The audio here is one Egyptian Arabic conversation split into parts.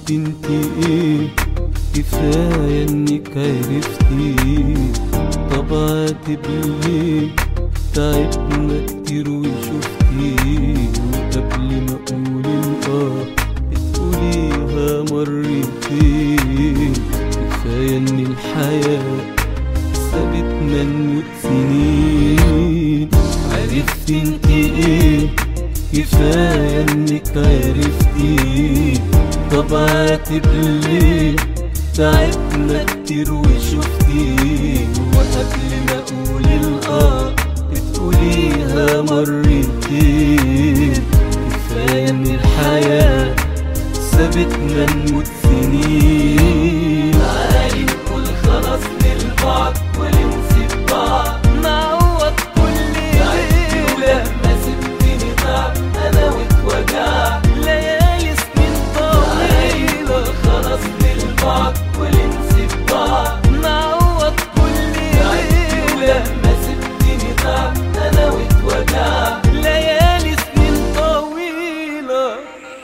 انت ايه كفاية انك عرفتي طبعت بالليل تعبنا كتير وشفتي وقبل ما اقول الاه بتقوليها مرتين كفاية ان الحياة سابتنا نموت سنين عرفت انت ايه كفاية انك عرفتي طبعت بالليل تعبنا كتير وشفتي وقبل ما اقول الاه بتقوليها مرتين كفاية ان الحياة سابتنا نموت سنين تعالي نقول خلاص للبعض ونسيب بعض نعوض كل تعبتي ولما سبتني ضعت انا واتوجعت ليالي سنين تعالي طويلة نقول خلاص للبعض ونسيب بعض نعوض كل تعبتي ولما سبتني ضعت انا واتوجعت ليالي سنين طويلة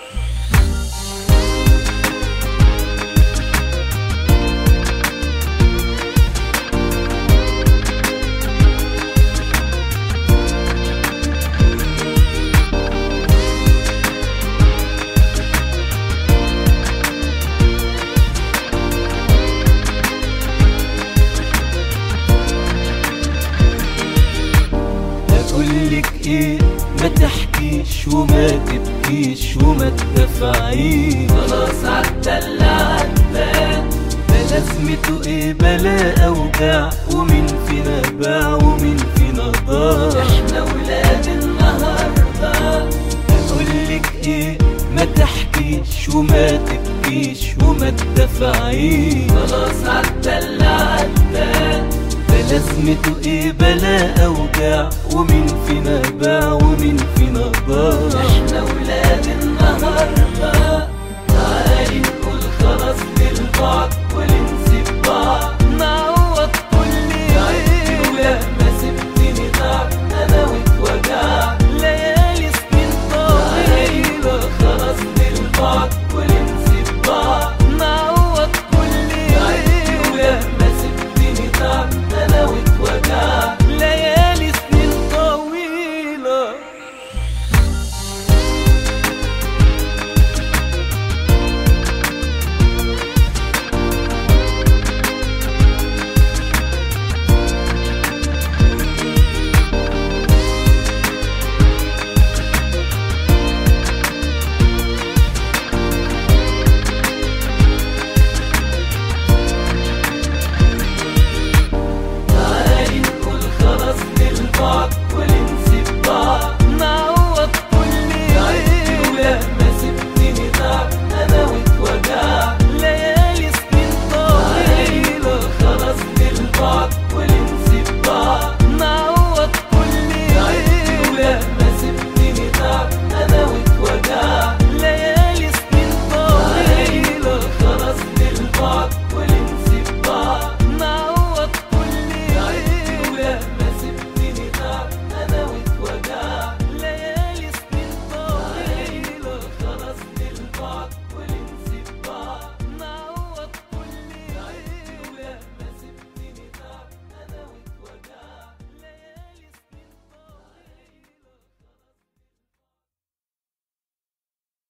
اقولك ايه ما تحكيش وما تبكيش وما تدفعيش خلاص عدى اللي عدى ده لازمته ايه بلا اوجاع ومين فينا باع ومين فينا ضاع احنا ولاد النهارده اقولك ايه ما تحكيش وما تبكيش وما تدفعيش خلاص عدى اللي عدى ده لازمته ايه بلا اوجاع ومين فينا باع ومين فينا ضاع احنا ولاد النهارده